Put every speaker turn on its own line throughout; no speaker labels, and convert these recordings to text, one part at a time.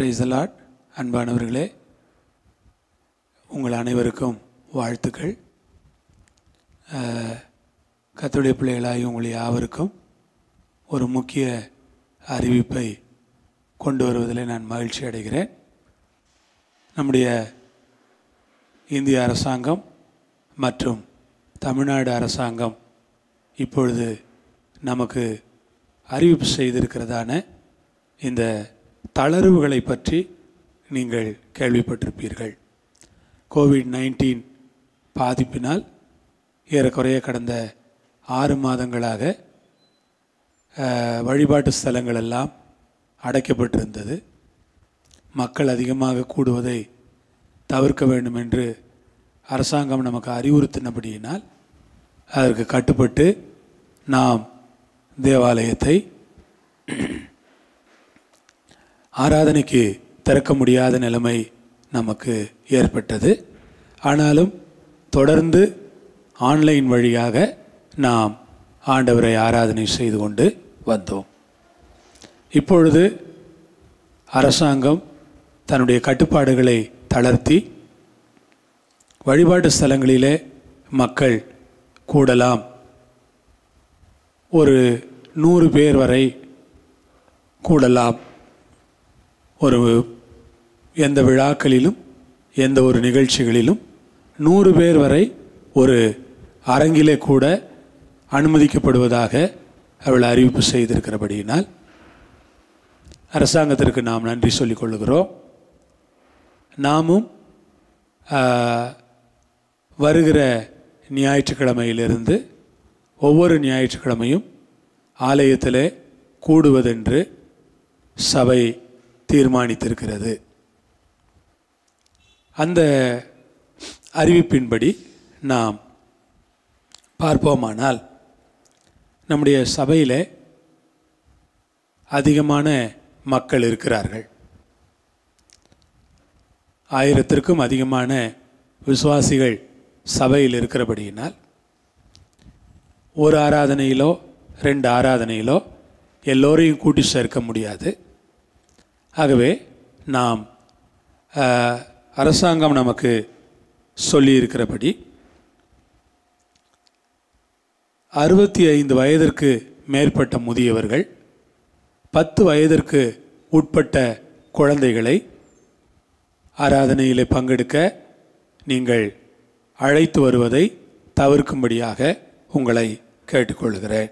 price lot அன்பானவர்களே உங்கள் அனைவருக்கும் வாழ்த்துக்கள் கத்துடைய பிள்ளைகளாகி உங்கள் யாவருக்கும் ஒரு முக்கிய அறிவிப்பை கொண்டு வருவதில் நான் மகிழ்ச்சி அடைகிறேன் நம்முடைய இந்திய அரசாங்கம் மற்றும் தமிழ்நாடு அரசாங்கம் இப்பொழுது நமக்கு அறிவிப்பு செய்திருக்கிறதான இந்த தளர்வுகளை பற்றி நீங்கள் கேள்விப்பட்டிருப்பீர்கள் கோவிட் நைன்டீன் பாதிப்பினால் ஏறக்குறைய கடந்த ஆறு மாதங்களாக அஹ், வழிபாட்டு ஸ்தலங்கள் எல்லாம் அடைக்கப்பட்டிருந்தது மக்கள் அதிகமாக கூடுவதை தவிர்க்க வேண்டும் என்று அரசாங்கம் நமக்கு அறிவுறுத்தினபடியினால் அதற்கு கட்டுப்பட்டு நாம் தேவாலயத்தை ஆராதனைக்கு திறக்க முடியாத நிலைமை நமக்கு ஏற்பட்டது ஆனாலும் தொடர்ந்து ஆன்லைன் வழியாக நாம் ஆண்டவரை ஆராதனை செய்து கொண்டு வந்தோம் இப்பொழுது அரசாங்கம் தன்னுடைய கட்டுப்பாடுகளை தளர்த்தி வழிபாட்டு ஸ்தலங்களிலே மக்கள் கூடலாம் ஒரு நூறு பேர் வரை கூடலாம் ஒரு எந்த விழாக்களிலும் எந்த ஒரு நிகழ்ச்சிகளிலும் நூறு பேர் வரை ஒரு அரங்கிலே கூட அனுமதிக்கப்படுவதாக அவள் அறிவிப்பு செய்திருக்கிறபடியினால் அரசாங்கத்திற்கு நாம் நன்றி சொல்லிக் கொள்ளுகிறோம் நாமும் ஆ, வருகிற ஞாயிற்றுக்கிழமையிலிருந்து ஒவ்வொரு ஞாயிற்றுக்கிழமையும் ஆலயத்திலே கூடுவதென்று சபை தீர்மானித்திருக்கிறது அந்த அறிவிப்பின்படி நாம் பார்ப்போமானால் நம்முடைய சபையில் அதிகமான மக்கள் இருக்கிறார்கள் ஆயிரத்திற்கும் அதிகமான விசுவாசிகள் சபையில் இருக்கிறபடியினால் ஒரு ஆராதனையிலோ ரெண்டு ஆராதனையிலோ எல்லோரையும் கூட்டி சேர்க்க முடியாது ஆகவே நாம் ஆஹ், அரசாங்கம் நமக்கு சொல்லியிருக்கிறபடி அறுபத்தி ஐந்து வயதிற்கு மேற்பட்ட முதியவர்கள் பத்து வயதிற்கு உட்பட்ட குழந்தைகளை ஆராதனையிலே பங்கெடுக்க நீங்கள் அழைத்து வருவதை தவிர்க்கும்படியாக உங்களை கேட்டுக்கொள்கிறேன்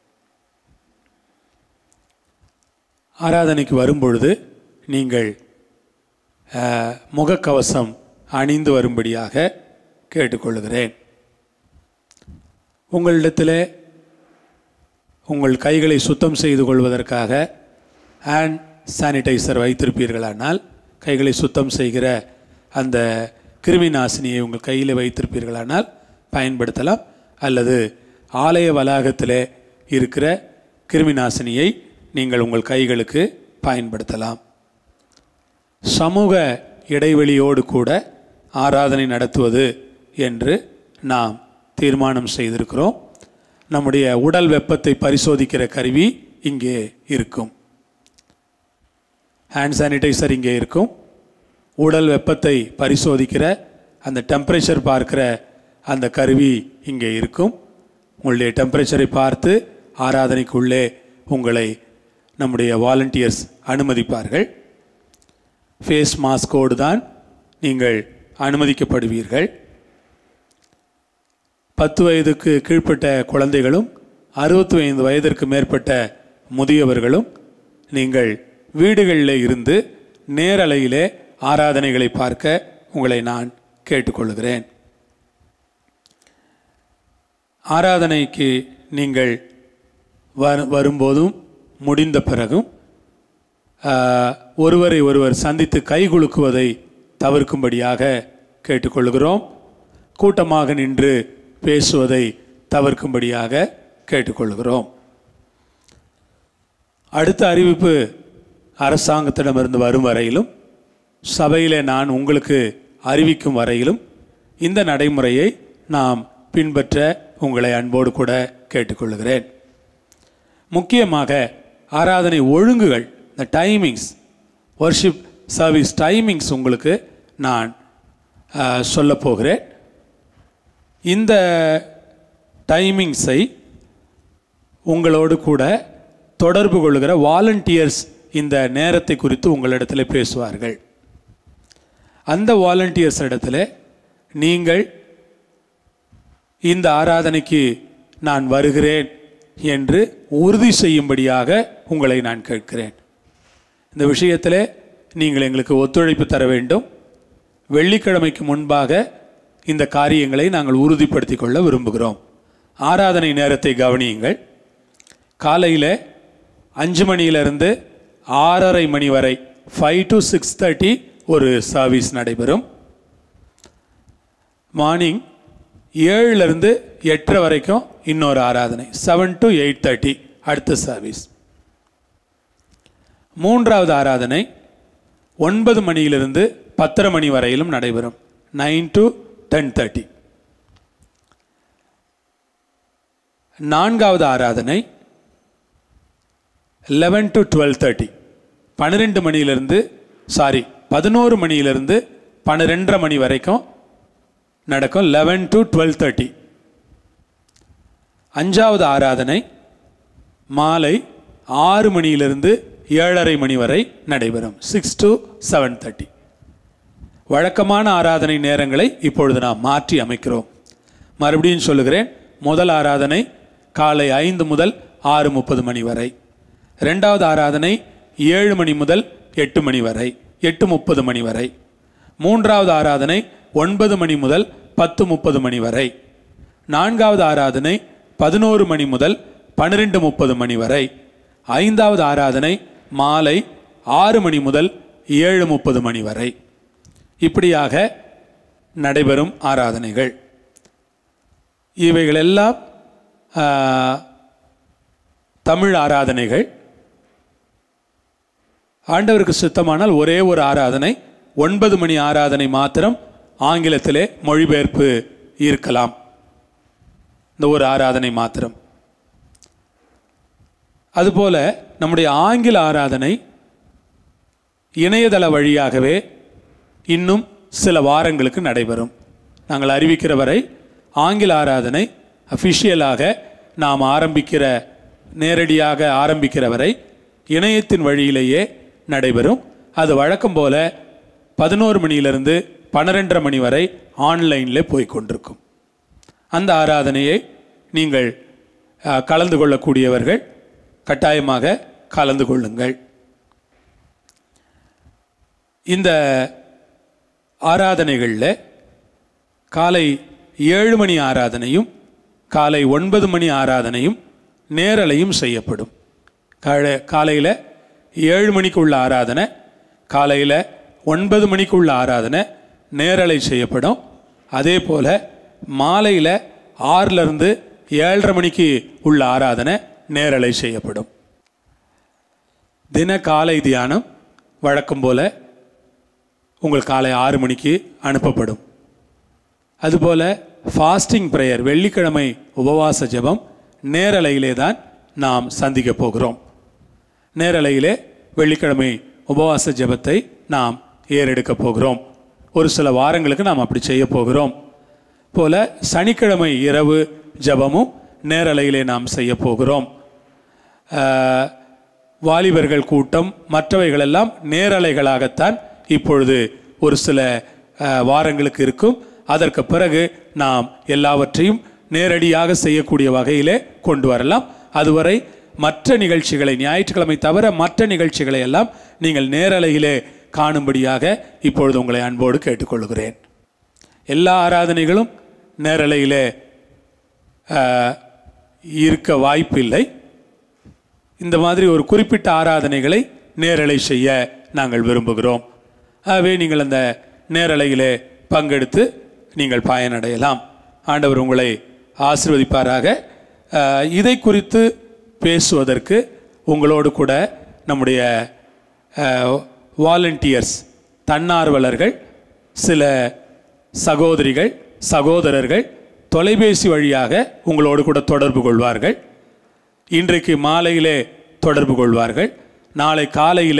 ஆராதனைக்கு வரும்பொழுது நீங்கள் அஹ், முகக்கவசம் அணிந்து வரும்படியாக கேட்டுக்கொள்கிறேன் உங்களிடத்தில் உங்கள் கைகளை சுத்தம் செய்து கொள்வதற்காக ஹேண்ட் சானிடைசர் வைத்திருப்பீர்களானால் கைகளை சுத்தம் செய்கிற அந்த கிருமி நாசினியை உங்கள் கையில் வைத்திருப்பீர்களானால் பயன்படுத்தலாம் அல்லது ஆலய வளாகத்தில் இருக்கிற கிருமி நாசினியை நீங்கள் உங்கள் கைகளுக்கு பயன்படுத்தலாம் சமூக இடைவெளியோடு கூட ஆராதனை நடத்துவது என்று நாம் தீர்மானம் செய்திருக்கிறோம் நம்முடைய உடல் வெப்பத்தை பரிசோதிக்கிற கருவி இங்கே இருக்கும் ஹேண்ட் சானிடைசர் இங்கே இருக்கும் உடல் வெப்பத்தை பரிசோதிக்கிற அந்த டெம்பரேச்சர் பார்க்கிற அந்த கருவி இங்கே இருக்கும் உங்களுடைய டெம்பரேச்சரை பார்த்து ஆராதனைக்குள்ளே உங்களை நம்முடைய வாலண்டியர்ஸ் அனுமதிப்பார்கள் ஃபேஸ் மாஸ்கோடு தான் நீங்கள் அனுமதிக்கப்படுவீர்கள் பத்து வயதுக்கு கீழ்ப்பட்ட குழந்தைகளும் அறுபத்தி ஐந்து வயதிற்கு மேற்பட்ட முதியவர்களும் நீங்கள் வீடுகளில் இருந்து நேரலையிலே ஆராதனைகளை பார்க்க உங்களை நான் கேட்டுக்கொள்கிறேன் ஆராதனைக்கு நீங்கள் வரு வரும்போதும் முடிந்த பிறகும் ஆஹ், ஒருவரை ஒருவர் சந்தித்து கை குலுக்குவதை தவிர்க்கும்படியாக கேட்டுக்கொள்கிறோம் கூட்டமாக நின்று பேசுவதை தவிர்க்கும்படியாக கேட்டுக்கொள்கிறோம் அடுத்த அறிவிப்பு அரசாங்கத்திடமிருந்து வரும் வரையிலும் சபையிலே நான் உங்களுக்கு அறிவிக்கும் வரையிலும் இந்த நடைமுறையை நாம் பின்பற்ற உங்களை அன்போடு கூட கேட்டுக்கொள்கிறேன் முக்கியமாக ஆராதனை ஒழுங்குகள் the timings worship service timings உங்களுக்கு நான் சொல்ல போகிறேன் இந்த டைமிங்ஸை உங்களோடு கூட தொடர்பு கொள்கிற வாலண்டியர்ஸ் இந்த நேரத்தை குறித்து உங்களிடத்தில் பேசுவார்கள் அந்த வாலண்டியர்ஸ் இடத்துல நீங்கள் இந்த ஆராதனைக்கு நான் வருகிறேன் என்று உறுதி செய்யும்படியாக உங்களை நான் கேட்கிறேன் இந்த விஷயத்தில் நீங்கள் எங்களுக்கு ஒத்துழைப்பு தர வேண்டும் வெள்ளிக்கிழமைக்கு முன்பாக இந்த காரியங்களை நாங்கள் உறுதிப்படுத்திக் கொள்ள விரும்புகிறோம் ஆராதனை நேரத்தை கவனியுங்கள் காலையில் அஞ்சு மணியிலிருந்து ஆறரை மணி வரை ஃபைவ் டு சிக்ஸ் தேர்ட்டி ஒரு சர்வீஸ் நடைபெறும் மார்னிங் ஏழுலேருந்து எட்டரை வரைக்கும் இன்னொரு ஆராதனை செவன் டு எயிட் தேர்ட்டி அடுத்த சர்வீஸ் மூன்றாவது ஆராதனை ஒன்பது மணியிலிருந்து பத்தரை மணி வரையிலும் நடைபெறும் நைன் டு டென் தேர்ட்டி நான்காவது ஆராதனை லெவன் டு டுவெல் தேர்ட்டி பன்னிரெண்டு மணியிலிருந்து சாரி பதினோரு மணியிலிருந்து பன்னிரெண்டரை மணி வரைக்கும் நடக்கும் லெவன் டு டுவெல் தேர்ட்டி அஞ்சாவது ஆராதனை மாலை ஆறு மணியிலிருந்து ஏழரை மணி வரை நடைபெறும் சிக்ஸ் டு செவன் தேர்ட்டி வழக்கமான ஆராதனை நேரங்களை இப்பொழுது நாம் மாற்றி அமைக்கிறோம் மறுபடியும் சொல்லுகிறேன் முதல் ஆராதனை காலை ஐந்து முதல் ஆறு முப்பது மணி வரை ரெண்டாவது ஆராதனை ஏழு மணி முதல் எட்டு மணி வரை எட்டு முப்பது மணி வரை மூன்றாவது ஆராதனை ஒன்பது மணி முதல் பத்து முப்பது மணி வரை நான்காவது ஆராதனை பதினோரு மணி முதல் பன்னிரெண்டு முப்பது மணி வரை ஐந்தாவது ஆராதனை மாலை ஆறு மணி முதல் ஏழு முப்பது மணி வரை இப்படியாக நடைபெறும் ஆராதனைகள் இவைகளெல்லாம் ஆ, தமிழ் ஆராதனைகள் ஆண்டவருக்கு சித்தமானால் ஒரே ஒரு ஆராதனை ஒன்பது மணி ஆராதனை மாத்திரம் ஆங்கிலத்திலே மொழிபெயர்ப்பு இருக்கலாம் இந்த ஒரு ஆராதனை மாத்திரம் அதுபோல நம்முடைய ஆங்கில ஆராதனை இணையதள வழியாகவே இன்னும் சில வாரங்களுக்கு நடைபெறும் நாங்கள் அறிவிக்கிற வரை ஆங்கில ஆராதனை அஃபிஷியலாக நாம் ஆரம்பிக்கிற நேரடியாக ஆரம்பிக்கிற வரை இணையத்தின் வழியிலேயே நடைபெறும் அது வழக்கம் போல பதினோரு மணியிலிருந்து பன்னிரெண்டரை மணி வரை ஆன்லைனில் போய் கொண்டிருக்கும் அந்த ஆராதனையை நீங்கள் அஹ், கலந்து கொள்ளக்கூடியவர்கள் கட்டாயமாக கலந்து கொள்ளுங்கள் இந்த ஆராதனைகளில் காலை ஏழு மணி ஆராதனையும் காலை ஒன்பது மணி ஆராதனையும் நேரலையும் செய்யப்படும் காலை காலையில் ஏழு மணிக்கு உள்ள ஆராதனை காலையில் ஒன்பது மணிக்கு உள்ள ஆராதனை நேரலை செய்யப்படும் அதே போல் மாலையில் ஆறிலிருந்து ஏழரை மணிக்கு உள்ள ஆராதனை நேரலை செய்யப்படும் தின காலை தியானம் வழக்கம் போல உங்கள் காலை ஆறு மணிக்கு அனுப்பப்படும் அதுபோல ஃபாஸ்டிங் ப்ரேயர் வெள்ளிக்கிழமை உபவாச ஜெபம் நேரலையிலே தான் நாம் சந்திக்க போகிறோம் நேரலையிலே வெள்ளிக்கிழமை உபவாச ஜெபத்தை நாம் ஏறெடுக்க போகிறோம் ஒரு சில வாரங்களுக்கு நாம் அப்படி செய்ய போகிறோம் போல சனிக்கிழமை இரவு ஜெபமும் நேரலையிலே நாம் செய்ய போகிறோம் ஆஹ், வாலிபர்கள் கூட்டம் மற்றவைகளெல்லாம் நேரலைகளாகத்தான் இப்பொழுது ஒரு சில ஆஹ், வாரங்களுக்கு இருக்கும் அதற்கு பிறகு நாம் எல்லாவற்றையும் நேரடியாக செய்யக்கூடிய வகையிலே கொண்டு வரலாம் அதுவரை மற்ற நிகழ்ச்சிகளை ஞாயிற்றுக்கிழமை தவிர மற்ற நிகழ்ச்சிகளை எல்லாம் நீங்கள் நேரலையிலே காணும்படியாக இப்பொழுது உங்களை அன்போடு கேட்டுக்கொள்கிறேன் எல்லா ஆராதனைகளும் நேரலையிலே ஆஹ், இருக்க வாய்ப்பில்லை இந்த மாதிரி ஒரு குறிப்பிட்ட ஆராதனைகளை நேரலை செய்ய நாங்கள் விரும்புகிறோம் ஆகவே நீங்கள் அந்த நேரலையிலே பங்கெடுத்து நீங்கள் பயனடையலாம் ஆண்டவர் உங்களை ஆசிர்வதிப்பாராக ஆஹ், இதை குறித்து பேசுவதற்கு உங்களோடு கூட நம்முடைய வாலண்டியர்ஸ் தன்னார்வலர்கள் சில சகோதரிகள் சகோதரர்கள் தொலைபேசி வழியாக உங்களோடு கூட தொடர்பு கொள்வார்கள் இன்றைக்கு மாலையிலே தொடர்பு கொள்வார்கள் நாளை காலையிலே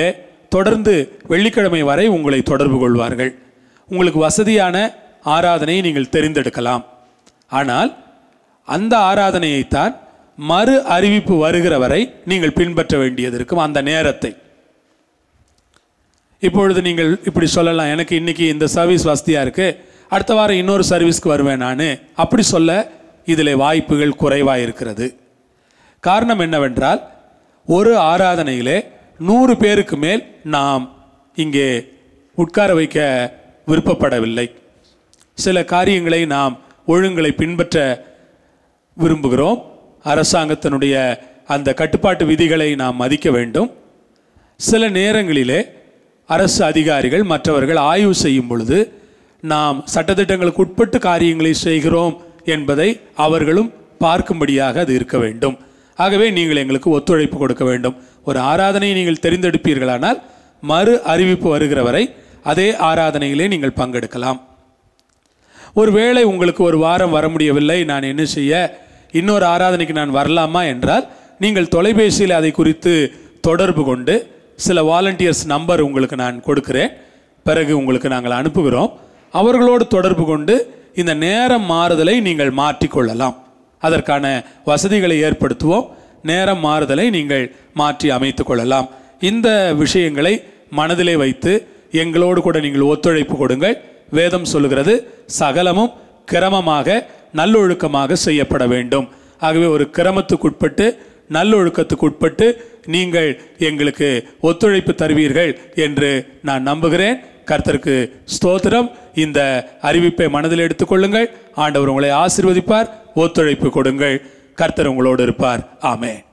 தொடர்ந்து வெள்ளிக்கிழமை வரை உங்களை தொடர்பு கொள்வார்கள் உங்களுக்கு வசதியான ஆராதனையை நீங்கள் தெரிந்தெடுக்கலாம் ஆனால் அந்த ஆராதனையைத்தான் மறு அறிவிப்பு வருகிற வரை நீங்கள் பின்பற்ற வேண்டியது இருக்கும் அந்த நேரத்தை இப்பொழுது நீங்கள் இப்படி சொல்லலாம் எனக்கு இன்னைக்கு இந்த சர்வீஸ் வசதியாக இருக்கு அடுத்த வாரம் இன்னொரு சர்வீஸ்க்கு வருவேன் நான் அப்படி சொல்ல இதில் வாய்ப்புகள் குறைவாக இருக்கிறது காரணம் என்னவென்றால் ஒரு ஆராதனையிலே நூறு பேருக்கு மேல் நாம் இங்கே உட்கார வைக்க விருப்பப்படவில்லை சில காரியங்களை நாம் ஒழுங்குகளை பின்பற்ற விரும்புகிறோம் அரசாங்கத்தினுடைய அந்த கட்டுப்பாட்டு விதிகளை நாம் மதிக்க வேண்டும் சில நேரங்களிலே அரசு அதிகாரிகள் மற்றவர்கள் ஆய்வு செய்யும் பொழுது நாம் சட்டத்திட்டங்களுக்கு உட்பட்டு காரியங்களை செய்கிறோம் என்பதை அவர்களும் பார்க்கும்படியாக அது இருக்க வேண்டும் ஆகவே நீங்கள் எங்களுக்கு ஒத்துழைப்பு கொடுக்க வேண்டும் ஒரு ஆராதனையை நீங்கள் தெரிந்தெடுப்பீர்களானால் மறு அறிவிப்பு வருகிற வரை அதே ஆராதனையிலே நீங்கள் பங்கெடுக்கலாம் ஒருவேளை உங்களுக்கு ஒரு வாரம் வர முடியவில்லை நான் என்ன செய்ய இன்னொரு ஆராதனைக்கு நான் வரலாமா என்றால் நீங்கள் தொலைபேசியில் அதை குறித்து தொடர்பு கொண்டு சில வாலண்டியர்ஸ் நம்பர் உங்களுக்கு நான் கொடுக்கிறேன் பிறகு உங்களுக்கு நாங்கள் அனுப்புகிறோம் அவர்களோடு தொடர்பு கொண்டு இந்த நேரம் மாறுதலை நீங்கள் மாற்றிக்கொள்ளலாம் அதற்கான வசதிகளை ஏற்படுத்துவோம் நேரம் மாறுதலை நீங்கள் மாற்றி அமைத்துக் கொள்ளலாம் இந்த விஷயங்களை மனதிலே வைத்து எங்களோடு கூட நீங்கள் ஒத்துழைப்பு கொடுங்கள் வேதம் சொல்லுகிறது சகலமும் கிரமமாக நல்லொழுக்கமாக செய்யப்பட வேண்டும் ஆகவே ஒரு கிரமத்துக்குட்பட்டு நல்லொழுக்கத்துக்குட்பட்டு நீங்கள் எங்களுக்கு ஒத்துழைப்பு தருவீர்கள் என்று நான் நம்புகிறேன் கர்த்தருக்கு ஸ்தோத்திரம் இந்த அறிவிப்பை மனதில் எடுத்துக்கொள்ளுங்கள் ஆண்டவர் உங்களை ஆசீர்வதிப்பார் ஒத்துழைப்பு கொடுங்கள் கர்த்தர் உங்களோடு இருப்பார் ஆமென்